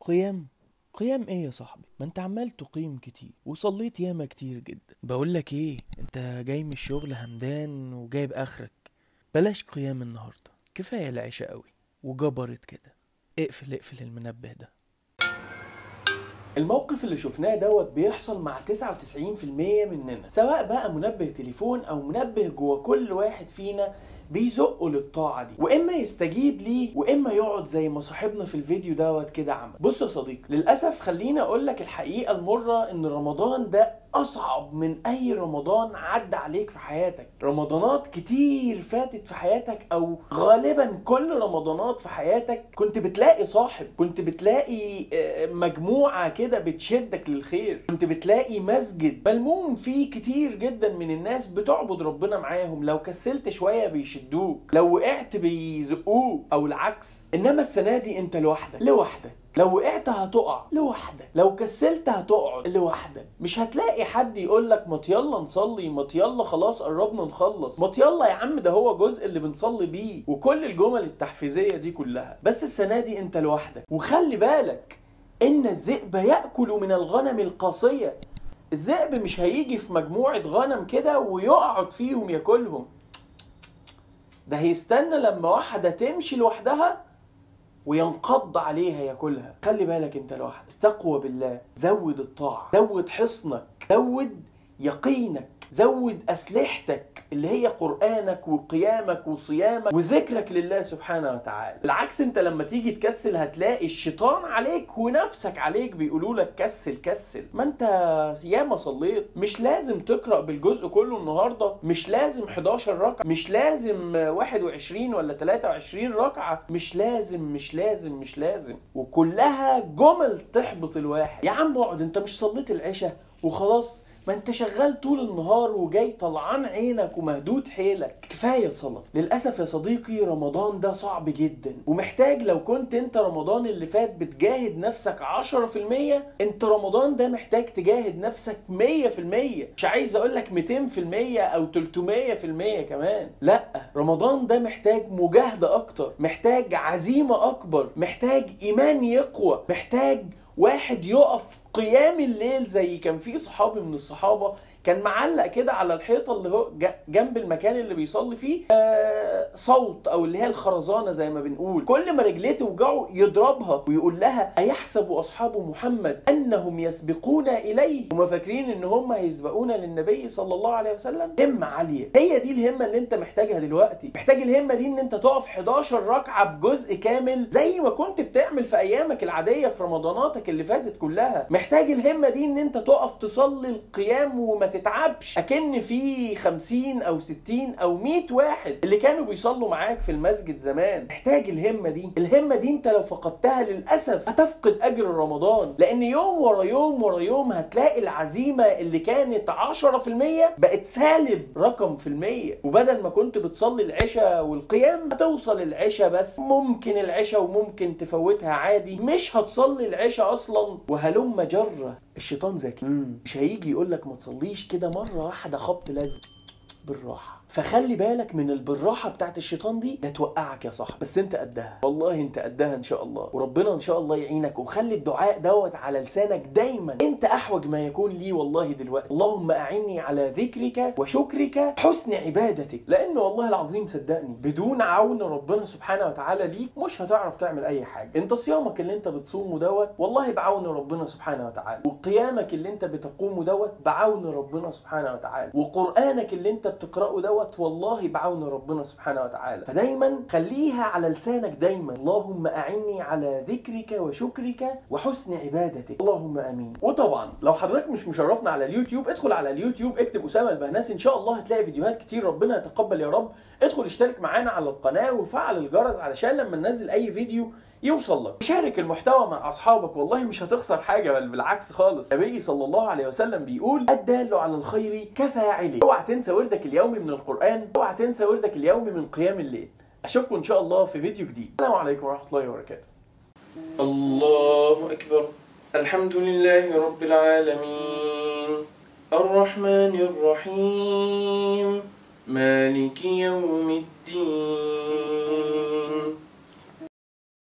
قيام قيام ايه يا صاحبي ما انت عمال تقيم كتير وصليت ياما كتير جدا بقولك ايه انت جاي من الشغل همدان وجايب اخرك بلاش قيام النهارده كفايه العشاء قوي وجبرت كده اقفل اقفل المنبه ده الموقف اللي شفناه دوت بيحصل مع 99% مننا سواء بقى منبه تليفون او منبه جوه كل واحد فينا بيزقه للطاعة دي واما يستجيب ليه واما يقعد زي ما صاحبنا في الفيديو دوت كده عمل بص يا صديقي للاسف خليني اقول لك الحقيقة المرة ان رمضان ده اصعب من اي رمضان عدى عليك في حياتك رمضانات كتير فاتت في حياتك او غالبا كل رمضانات في حياتك كنت بتلاقي صاحب كنت بتلاقي آه، مجموعة كده بتشدك للخير كنت بتلاقي مسجد ملموم فيه كتير جدا من الناس بتعبد ربنا معاهم لو كسلت شوية بيشدوك لو وقعت بيزقوك او العكس انما السنة دي انت لوحدك لوحدك لو وقعت هتقع لوحدك لو كسلت هتقعد لوحدك مش هتلاقي حد يقول لك ما يلا نصلي ما يلا خلاص قربنا نخلص ما يلا يا عم ده هو جزء اللي بنصلي بيه وكل الجمل التحفيزيه دي كلها بس السنه دي انت لوحدك وخلي بالك ان الذئب ياكل من الغنم القاصيه الذئب مش هيجي في مجموعه غنم كده ويقعد فيهم ياكلهم ده هيستنى لما واحده تمشي لوحدها وينقض عليها ياكلها خلي بالك انت لوحدك استقوى بالله زود الطاعة زود حصنك زود يقينك زود أسلحتك اللي هي قرآنك وقيامك وصيامك وذكرك لله سبحانه وتعالى بالعكس انت لما تيجي تكسل هتلاقي الشيطان عليك ونفسك عليك بيقولوا لك كسل كسل ما انت ياما صليت مش لازم تقرأ بالجزء كله النهاردة مش لازم 11 ركعة مش لازم 21 ولا 23 ركعة مش لازم مش لازم مش لازم وكلها جمل تحبط الواحد يا عم اقعد انت مش صليت العشاء وخلاص ما انت شغال طول النهار وجاي طلعان عينك ومهدود حيلك كفايه صلاه للاسف يا صديقي رمضان ده صعب جدا ومحتاج لو كنت انت رمضان اللي فات بتجاهد نفسك 10% انت رمضان ده محتاج تجاهد نفسك 100% مش عايز اقول لك 200% او 300% كمان لا رمضان ده محتاج مجاهده اكتر محتاج عزيمه اكبر محتاج ايمان يقوى محتاج واحد يقف قيام الليل زي كان في صحابي من الصحابه كان معلق كده على الحيطه اللي هو ج- جنب المكان اللي بيصلي فيه آه، صوت او اللي هي الخرزانه زي ما بنقول كل ما رجليه توجعه يضربها ويقول لها ايحسب اصحاب محمد انهم يسبقون اليه هم فاكرين ان هم هيسبقونا للنبي صلى الله عليه وسلم همه عاليه هي دي الهمه اللي انت محتاجها دلوقتي محتاج الهمه دي ان انت تقف 11 ركعه بجزء كامل زي ما كنت بتعمل في ايامك العاديه في رمضاناتك اللي فاتت كلها محتاج الهمه دي ان انت تقف تصلي القيام وما تتعبش اكن في 50 او 60 او 100 واحد اللي كانوا بيصلوا معاك في المسجد زمان محتاج الهمه دي الهمه دي انت لو فقدتها للاسف هتفقد اجر رمضان لان يوم ورا يوم ورا يوم هتلاقي العزيمه اللي كانت 10% بقت سالب رقم في المية وبدل ما كنت بتصلي العشاء والقيام هتوصل العشاء بس ممكن العشاء وممكن تفوتها عادي مش هتصلي العشاء اصلا وهلم جره الشيطان ذكي مش هيجي يقول لك ما تصليش كده مره واحده خبط لزق بالراحه فخلي بالك من البالراحه بتاعت الشيطان دي لا توقعك يا صاحبي بس انت قدها والله انت قدها ان شاء الله وربنا ان شاء الله يعينك وخلي الدعاء دوت على لسانك دايما انت احوج ما يكون لي والله دلوقتي اللهم اعني على ذكرك وشكرك حسن عبادتك لان والله العظيم صدقني بدون عون ربنا سبحانه وتعالى ليك مش هتعرف تعمل اي حاجه انت صيامك اللي انت بتصومه دوت والله بعون ربنا سبحانه وتعالى وقيامك اللي انت بتقومه دوت بعون ربنا سبحانه وتعالى وقرانك اللي انت بتقراه دوت والله بعون ربنا سبحانه وتعالى فدايما خليها على لسانك دايما اللهم اعني على ذكرك وشكرك وحسن عبادتك اللهم امين وطبعا لو حضرتك مش مشرفنا على اليوتيوب ادخل على اليوتيوب اكتب اسامه البهناسي ان شاء الله هتلاقي فيديوهات كتير ربنا يتقبل يا رب ادخل اشترك معانا على القناه وفعل الجرس علشان لما ننزل اي فيديو يوصل لك شارك المحتوى مع اصحابك والله مش هتخسر حاجه بل بالعكس خالص النبي صلى الله عليه وسلم بيقول الدال على الخير كفاعله اوعى تنسى وردك اليومي من القران اوعى تنسى وردك اليومي من قيام الليل اشوفكم ان شاء الله في فيديو جديد السلام عليكم ورحمه الله وبركاته الله اكبر الحمد لله رب العالمين الرحمن الرحيم مالك يوم الدين